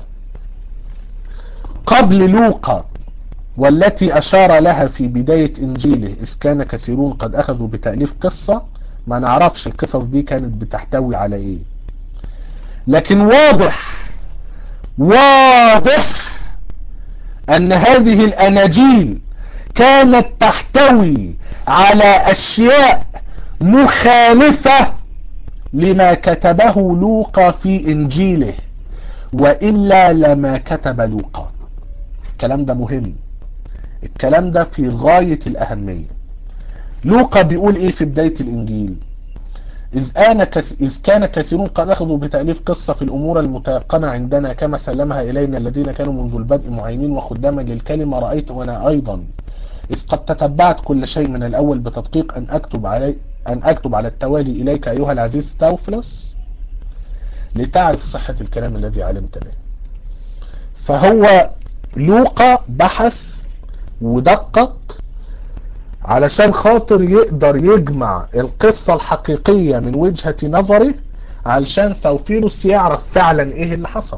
قبل لوقا والتي أشار لها في بداية إنجيله إذ كان كثيرون قد أخذوا بتأليف قصة ما نعرفش القصص دي كانت بتحتوي على إيه لكن واضح واضح أن هذه الأناجيل كانت تحتوي على أشياء مخالفة لما كتبه لوقا في إنجيله وإلا لما كتب لوقا الكلام ده مهم الكلام ده في غاية الأهمية لوقا بيقول ايه في بداية الانجيل إذ, آن كث... إذ كان كثيرون قد أخذوا بتأليف قصة في الأمور المتيقنة عندنا كما سلمها إلينا الذين كانوا منذ البدء معينين وخداما للكلمة رأيت وأنا أيضا إذ قد تتبعت كل شيء من الأول بتدقيق أن أكتب علي أن أكتب على التوالي إليك أيها العزيز تاوفلس لتعرف صحة الكلام الذي علمت به فهو لوقا بحث ودقق علشان خاطر يقدر يجمع القصة الحقيقية من وجهة نظره علشان ثوفيلوس يعرف فعلا ايه اللي حصل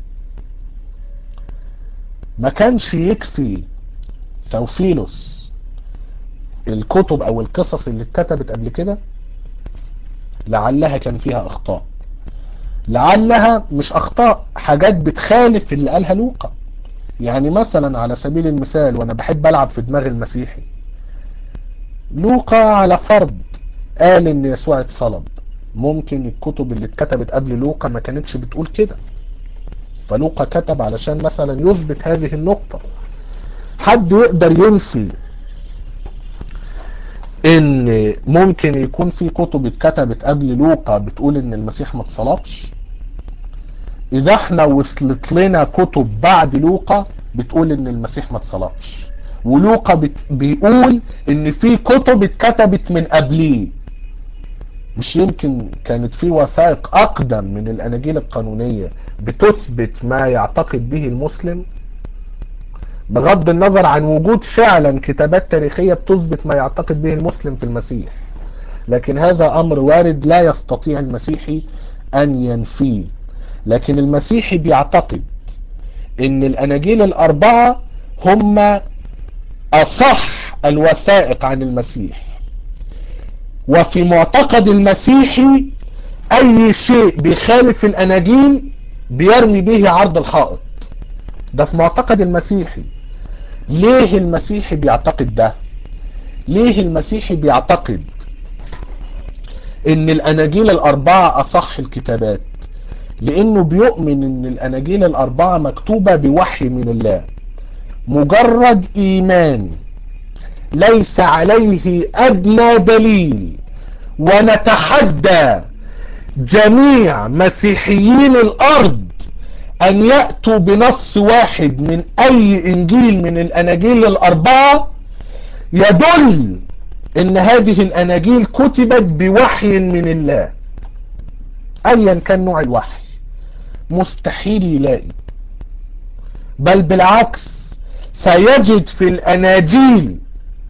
ما كانش يكفي ثوفيلوس الكتب او القصص اللي اتكتبت قبل كده لعلها كان فيها اخطاء لعلها مش اخطاء حاجات بتخالف اللي قالها لوقا يعني مثلا على سبيل المثال وانا بحب العب في دماغ المسيحي لوقا على فرض قال ان يسوع اتصلب ممكن الكتب اللي اتكتبت قبل لوقا ما كانتش بتقول كده فلوقا كتب علشان مثلا يثبت هذه النقطة حد يقدر ينفي ان ممكن يكون في كتب اتكتبت قبل لوقا بتقول ان المسيح ما اتصلبش اذا احنا وصلت لنا كتب بعد لوقا بتقول ان المسيح ما اتصلبش ولوقا بيقول ان في كتب اتكتبت من قبليه مش يمكن كانت في وثائق اقدم من الاناجيل القانونية بتثبت ما يعتقد به المسلم بغض النظر عن وجود فعلا كتابات تاريخية بتثبت ما يعتقد به المسلم في المسيح لكن هذا امر وارد لا يستطيع المسيحي ان ينفيه لكن المسيحي بيعتقد ان الاناجيل الاربعة هم اصح الوثائق عن المسيح وفي معتقد المسيحي اي شيء بيخالف الاناجيل بيرمي به عرض الحائط ده في معتقد المسيحي ليه المسيحي بيعتقد ده ليه المسيحي بيعتقد ان الاناجيل الاربعة اصح الكتابات لانه بيؤمن ان الاناجيل الاربعة مكتوبة بوحي من الله مجرد ايمان ليس عليه ادنى دليل ونتحدى جميع مسيحيين الارض ان يأتوا بنص واحد من اي انجيل من الاناجيل الاربعة يدل ان هذه الاناجيل كتبت بوحي من الله ايا كان نوع الوحي مستحيل يلاقي بل بالعكس سيجد في الاناجيل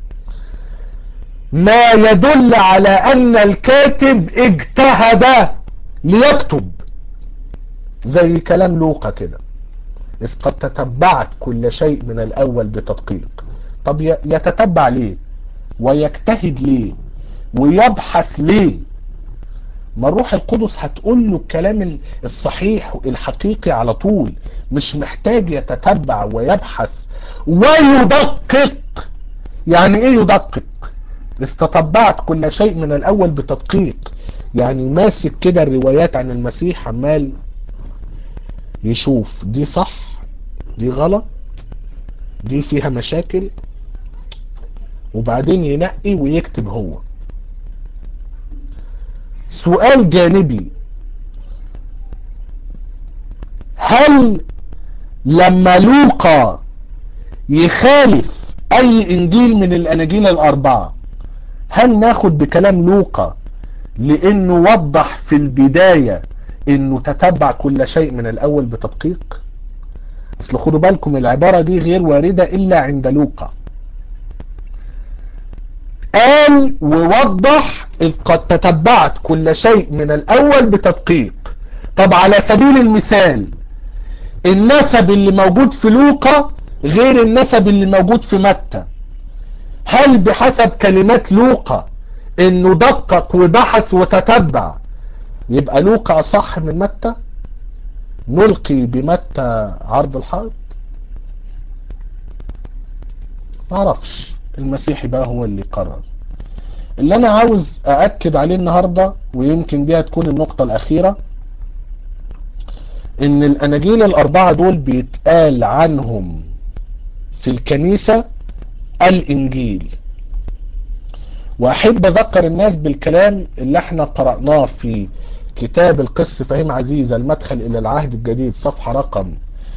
ما يدل على ان الكاتب اجتهد ليكتب زي كلام لوقا كده إذ قد تتبعت كل شيء من الأول بتدقيق طب يتتبع ليه ويجتهد ليه ويبحث ليه ما الروح القدس هتقول له الكلام الصحيح الحقيقي على طول مش محتاج يتتبع ويبحث ويدقق يعني ايه يدقق استطبعت كل شيء من الاول بتدقيق يعني ماسك كده الروايات عن المسيح عمال يشوف دي صح دي غلط دي فيها مشاكل وبعدين ينقي ويكتب هو سؤال جانبي هل لما لوقا يخالف اي انجيل من الاناجيل الاربعة هل ناخد بكلام لوقا لانه وضح في البداية انه تتبع كل شيء من الاول بتدقيق اصل خدوا بالكم العبارة دي غير واردة الا عند لوقا قال ووضح اذ قد تتبعت كل شيء من الاول بتدقيق طب على سبيل المثال النسب اللي موجود في لوقا غير النسب اللي موجود في متى هل بحسب كلمات لوقا انه دقق وبحث وتتبع يبقى لوقا اصح من متى نلقي بمتى عرض الحائط معرفش المسيحي بقى هو اللي قرر اللي انا عاوز ااكد عليه النهاردة ويمكن دي هتكون النقطة الاخيرة ان الاناجيل الاربعة دول بيتقال عنهم في الكنيسة الانجيل واحب اذكر الناس بالكلام اللي احنا قرأناه في كتاب القس فهيم عزيزة المدخل الى العهد الجديد صفحة رقم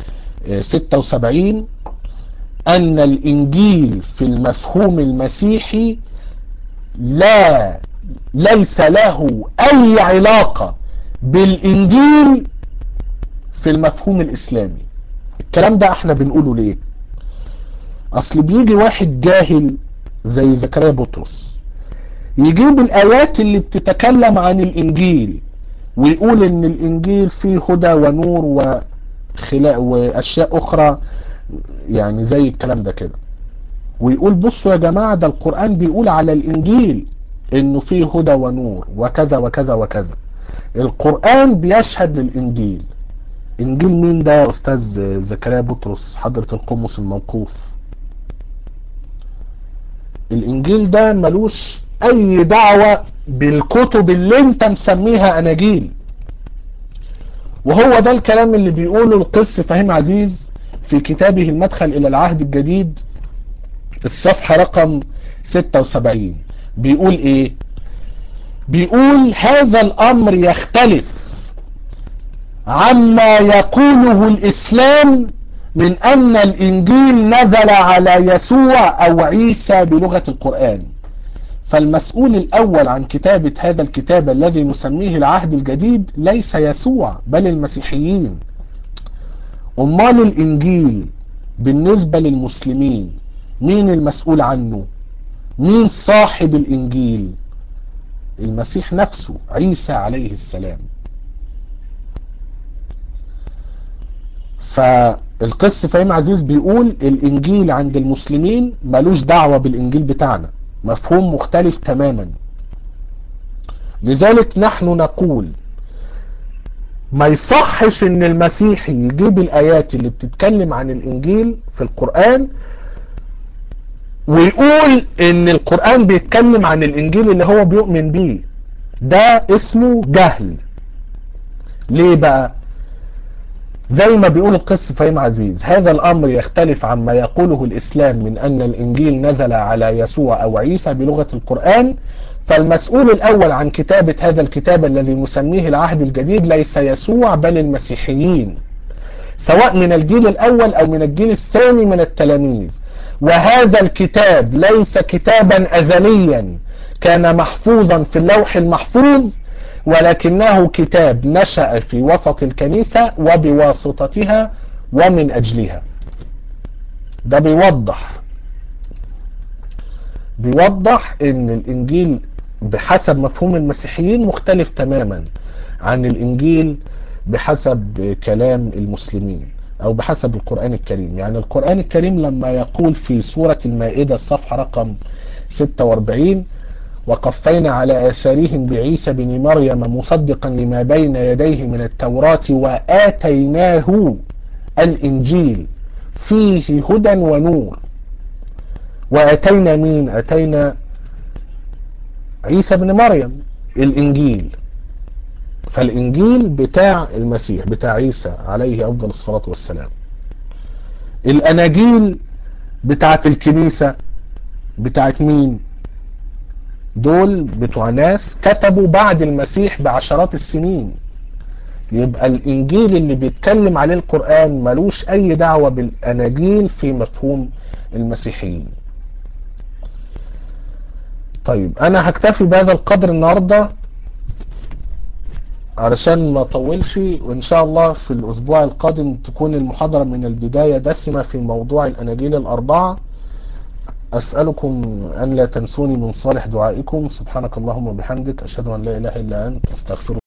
76 ان الانجيل في المفهوم المسيحي لا ليس له اي علاقة بالانجيل في المفهوم الاسلامي الكلام ده احنا بنقوله ليه اصل بيجي واحد جاهل زي زكريا بطرس يجيب الايات اللي بتتكلم عن الانجيل ويقول ان الانجيل فيه هدى ونور وخلاء واشياء اخرى يعني زي الكلام ده كده ويقول بصوا يا جماعة ده القرآن بيقول على الانجيل انه فيه هدى ونور وكذا وكذا وكذا القرآن بيشهد للانجيل انجيل مين ده يا استاذ زكريا بطرس حضرة القمص الموقوف الانجيل ده ملوش اي دعوة بالكتب اللي انت مسميها اناجيل وهو ده الكلام اللي بيقوله القس فهيم عزيز في كتابه المدخل الى العهد الجديد الصفحة رقم 76 بيقول ايه بيقول هذا الامر يختلف عما يقوله الاسلام من ان الانجيل نزل على يسوع او عيسى بلغة القرآن فالمسؤول الاول عن كتابة هذا الكتاب الذي نسميه العهد الجديد ليس يسوع بل المسيحيين امال الانجيل بالنسبة للمسلمين مين المسؤول عنه مين صاحب الانجيل المسيح نفسه عيسى عليه السلام القس فهيم عزيز بيقول الانجيل عند المسلمين ملوش دعوة بالانجيل بتاعنا مفهوم مختلف تماما لذلك نحن نقول ما يصحش ان المسيحي يجيب الايات اللي بتتكلم عن الانجيل في القرآن ويقول ان القرآن بيتكلم عن الانجيل اللي هو بيؤمن بيه ده اسمه جهل ليه بقى زي ما بيقول القس فهيم عزيز هذا الامر يختلف عما يقوله الاسلام من ان الانجيل نزل على يسوع او عيسى بلغة القرآن فالمسؤول الاول عن كتابة هذا الكتاب الذي نسميه العهد الجديد ليس يسوع بل المسيحيين سواء من الجيل الاول او من الجيل الثاني من التلاميذ وهذا الكتاب ليس كتابا ازليا كان محفوظا في اللوح المحفوظ ولكنه كتاب نشأ في وسط الكنيسة وبواسطتها ومن أجلها ده بيوضح بيوضح ان الانجيل بحسب مفهوم المسيحيين مختلف تماما عن الانجيل بحسب كلام المسلمين او بحسب القرآن الكريم يعني القرآن الكريم لما يقول في سورة المائدة الصفحة رقم 46 وقفينا على آثارهم بعيسى بن مريم مصدقا لما بين يديه من التوراة وآتيناه الإنجيل فيه هدى ونور وأتينا مين أتينا عيسى بن مريم الإنجيل فالإنجيل بتاع المسيح بتاع عيسى عليه أفضل الصلاة والسلام الأناجيل بتاعت الكنيسة بتاعت مين دول بتوع ناس كتبوا بعد المسيح بعشرات السنين يبقى الانجيل اللي بيتكلم عليه القرآن ملوش اي دعوة بالاناجيل في مفهوم المسيحيين طيب انا هكتفي بهذا القدر النهاردة علشان ما اطولش وان شاء الله في الاسبوع القادم تكون المحاضرة من البداية دسمة في موضوع الاناجيل الاربعة أسألكم أن لا تنسوني من صالح دعائكم سبحانك اللهم وبحمدك أشهد أن لا إله إلا أنت أستغفرك